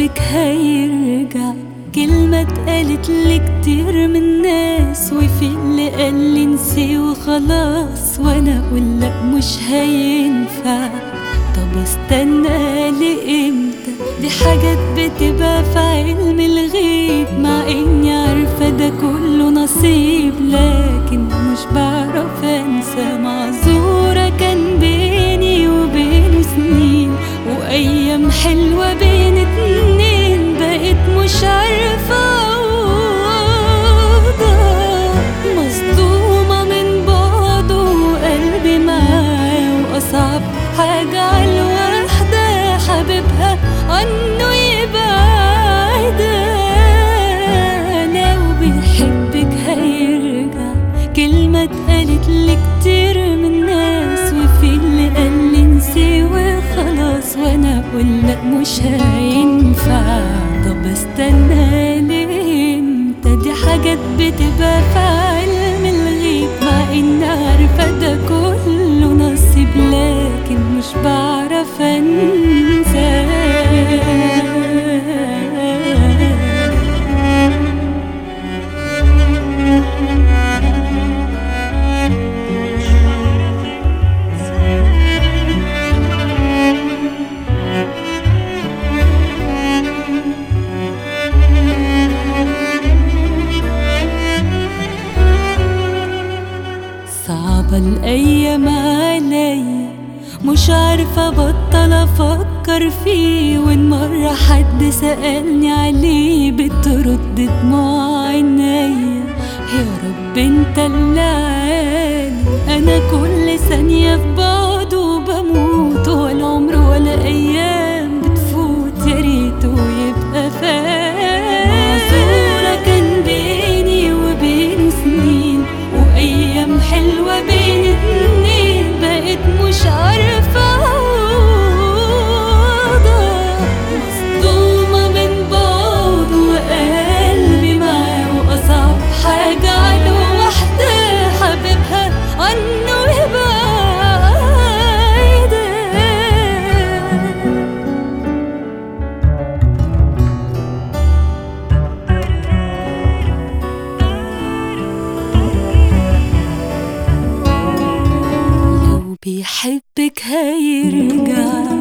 بيحبك هيرجع كلمة اتقالت لي كتير من ناس وفي اللي قال لي انسي وخلاص وانا اقول لا مش هينفع طب استنى لامتى دي حاجات بتبقى في علم الغيب مع اني عارفة ده كله نصيب لكن مش بعرف انسى معذورة كان بيني وبينه سنين وايام حلوة بين اتنين بقيت مش عارفة أوضح مصدومة من بعضه وقلبي معاه وأصعب حاجة على الواحدة حبيبها عنه يبعد لو بيحبك هيرجع كلمة اتقالت لي كتير من ناس وفي اللي قال لي انسي وخلاص وانا اقول لا مش هينفع طب استنى لامتى دي حاجات بتبقى في علم الغيب مع ان عارفة ده كله نصيب لكن مش بعرف انسى صعبة الأيام عليا مش عارفة بطل أفكر فيه وإن مرة حد سألني عليه بترد دموع عينيا يا رب انت اللي عالي أنا كل ثانية في بعده بموت ولا عمر ولا أيام بتفوت يا ريته يبقى فات معذورة كان بيني وبينه سنين وأيام حلوة بين اتنين بقيت مش عارفة أوضح مصدومة من بعض وقلبي معاه وأصعب حاجة على واحدة حبيبها عنه يبعد لو بيحبك هيرجع